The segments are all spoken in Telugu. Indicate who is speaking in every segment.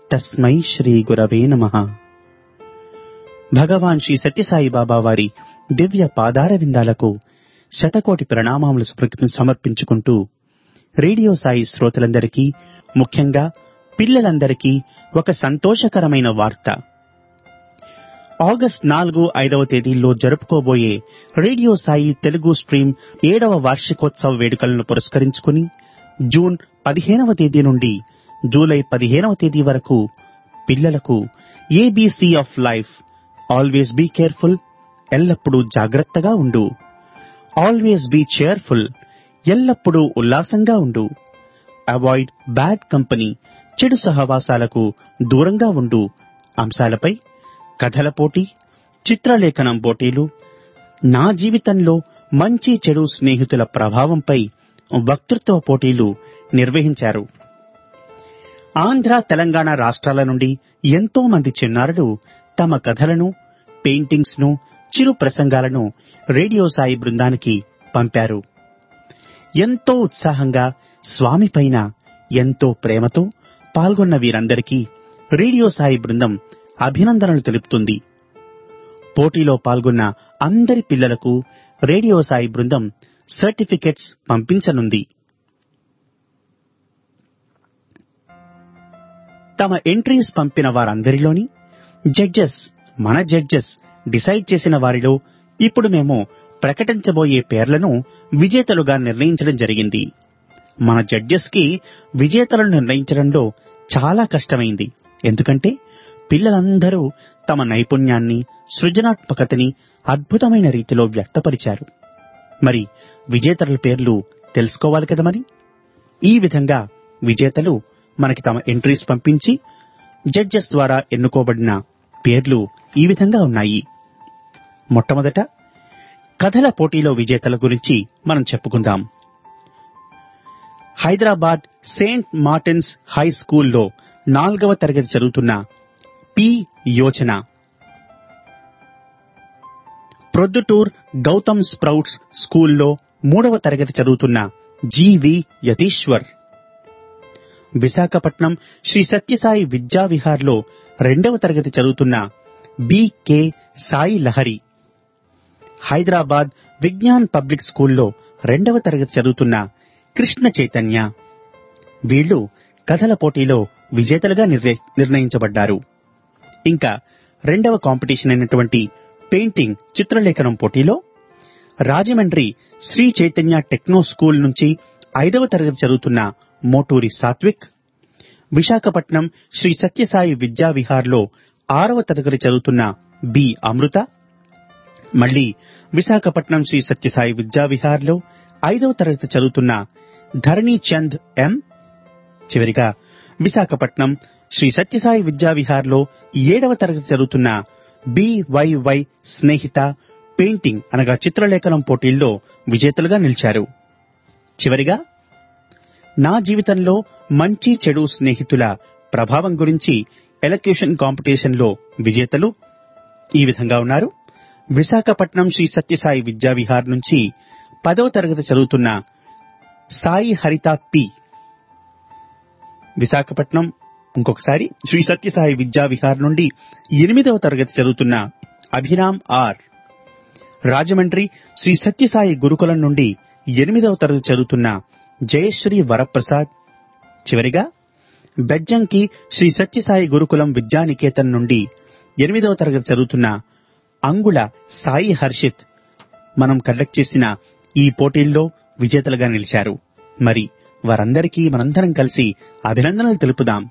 Speaker 1: తస్మై శ్రీ గురవే నమ భగవాన్ శ్రీ సత్యసాయి బాబా వారి దివ్య పాదార విందాలకు శతకోటి ప్రణామాములు సమర్పి- సమర్పించుకుంటూ రేడియో సాయి శ్రోతలందరికీ ముఖ్యంగా పిల్లలందరికీ ఒక సంతోషకరమైన వార్త ఆగస్ట్ నాలుగు ఐదవ తేదీల్లో జరుపుకోబోయే రేడియో సాయి తెలుగు స్ట్రీమ్ ఏడవ వార్షికోత్సవ వేడుకలను పురస్కరించుకుని జూన్ పదిహేనవ తేదీ నుండి జూలై పదిహేనవ తేదీ వరకు పిల్లలకు ABC of life always be careful ఎల్లప్పుడూ జాగ్రత్తగా ఉండు ఆల్వేస్ బీ చేర్ఫుల్ ఎల్లప్పుడూ ఉల్లాసంగా ఉండు అవాయిడ్ బ్యాడ్ కంపెనీ చెడు సహవాసాలకు దూరంగా ఉండు అంశాలపై కథల పోటీ చిత్రలేఖనం పోటీలు నా జీవితంలో మంచి చెడు స్నేహితుల ప్రభావంపై వక్తృత్వ పోటీలు నిర్వహించారు ఆంధ్ర తెలంగాణ రాష్ట్రాల నుండి ఎంతో మంది చిన్నారులు తమ కథలను పెయింటింగ్స్ ను చిరు ప్రసంగాలను రేడియో సాయి బృందానికి పంపారు ఎంతో ఉత్సాహంగా స్వామి పైన ఎంతో ప్రేమతో పాల్గొన్న వీరందరికీ రేడియో సాయి బృందం అభినందనలు తెలుపుతుంది పోటీలో పాల్గొన్న అందరి పిల్లలకు రేడియో సాయి బృందం సర్టిఫికెట్స్ పంపించనుంది తమ ఎంట్రీస్ పంపిన వారందరిలోని జడ్జెస్ మన జడ్జెస్ డిసైడ్ చేసిన వారిలో ఇప్పుడు మేము ప్రకటించబోయే పేర్లను విజేతలుగా నిర్ణయించడం జరిగింది మన జడ్జెస్ కి విజేతలను నిర్ణయించడంలో చాలా కష్టమైంది ఎందుకంటే పిల్లలందరూ తమ నైపుణ్యాన్ని సృజనాత్మకతని అద్భుతమైన రీతిలో వ్యక్తపరిచారు మరి విజేతల పేర్లు తెలుసుకోవాలి కదా మరి ఈ విధంగా విజేతలు మనకి తమ ఎంట్రీస్ పంపించి జడ్జెస్ ద్వారా ఎన్నుకోబడిన పేర్లు ఈ విధంగా ఉన్నాయి మొట్టమొదట కథల పోటీలో విజేతల గురించి మనం చెప్పుకుందాం హైదరాబాద్ సెయింట్ మార్టిన్స్ హై స్కూల్లో నాలుగవ తరగతి చదువుతున్న పి యోచన ప్రొద్దుటూర్ గౌతమ్ స్ప్రౌట్స్ స్కూల్లో మూడవ తరగతి చదువుతున్న జీవి యతీశ్వర్ విశాఖపట్నం శ్రీ సత్యసాయి విద్యా విహార్లో రెండవ తరగతి చదువుతున్న బికే సాయి లహరి హైదరాబాద్ విజ్ఞాన్ పబ్లిక్ స్కూల్లో రెండవ తరగతి చదువుతున్న కృష్ణ చైతన్య వీళ్ళు కథల పోటీలో విజేతలుగా నిర్ణయ- నిర్ణయించబడ్డారు ఇంకా రెండవ కాంపిటీషన్ అయినటువంటి పెయింటింగ్ చిత్రలేఖనం పోటీలో రాజమండ్రి శ్రీ చైతన్య టెక్నో స్కూల్ నుంచి ఐదవ తరగతి చదువుతున్న మోటూరి సాత్విక్ విశాఖపట్నం శ్రీ సత్యసాయి విద్యా విహార్లో ఆరవ తరగతి చదువుతున్న బి అమృత మళ్ళీ విశాఖపట్నం శ్రీ సత్యసాయి విద్యా విహార్లో ఐదవ తరగతి చదువుతున్న ధరణి చంద్ ఎం చివరిగా విశాఖపట్నం శ్రీ సత్యసాయి విద్యా విహార్లో ఏడవ తరగతి చదువుతున్న బివైవై స్నేహిత పెయింటింగ్ అనగా చిత్రలేఖనం పోటీల్లో విజేతలుగా నిలిచారు చివరిగా నా జీవితంలో మంచి చెడు స్నేహితుల ప్రభావం గురించి ఎలక్యూషన్ కాంపిటీషన్లో విజేతలు ఈ విధంగా ఉన్నారు విశాఖపట్నం శ్రీ సత్యసాయి విద్యా విహార్ నుంచి పదవ తరగతి చదువుతున్న సాయి హరిత పి విశాఖపట్నం ఇంకొకసారి శ్రీ సత్యసాయి విద్యా విహార్ నుండి ఎనిమిదవ తరగతి చదువుతున్న అభిరామ్ ఆర్ రాజమండ్రి శ్రీ సత్యసాయి గురుకులం నుండి ఎనిమిదవ తరగతి చదువుతున్న జయశ్రీ వరప్రసాద్ చివరిగా బెజ్జంకి శ్రీ సత్యసాయి గురుకులం విద్యానికేతన్ నుండి ఎనిమిదవ తరగతి చదువుతున్న అంగుళ సాయి హర్షిత్ మనం కండక్ట్ చేసిన ఈ పోటీల్లో విజేతలుగా నిలిచారు మరి వారందరికీ మనందరం కలిసి అభినందనలు తెలుపుదాం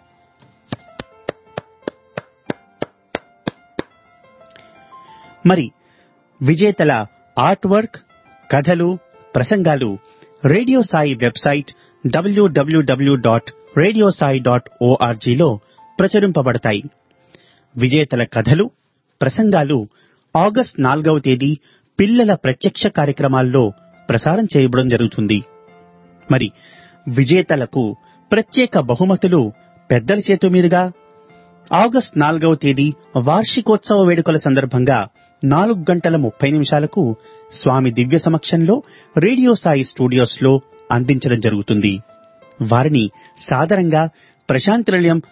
Speaker 1: మరి విజేతల ఆర్ట్ వర్క్ కథలు ప్రసంగాలు రేడియో సాయి వెబ్సైట్ డబ్ల్యూడబ్ల్యూడబ్ల్యూ డాట్ రేడియో సాయి డాట్ ఓఆర్జీలో ప్రచురింపబడతాయి విజేతల కథలు ప్రసంగాలు ఆగస్ట్ నాలుగవ తేదీ పిల్లల ప్రత్యక్ష కార్యక్రమాల్లో ప్రసారం చేయబడం జరుగుతుంది మరి విజేతలకు ప్రత్యేక బహుమతులు పెద్దల చేతు మీదుగా ఆగస్ట్ నాలుగవ తేదీ వార్షికోత్సవ వేడుకల సందర్భంగా నాలుగు గంటల ముప్పై నిమిషాలకు స్వామి దివ్య సమక్షంలో రేడియో సాయి స్టూడియోస్ లో అందించడం జరుగుతుంది వారిని సాదరంగా ప్రశాంతి నిలయం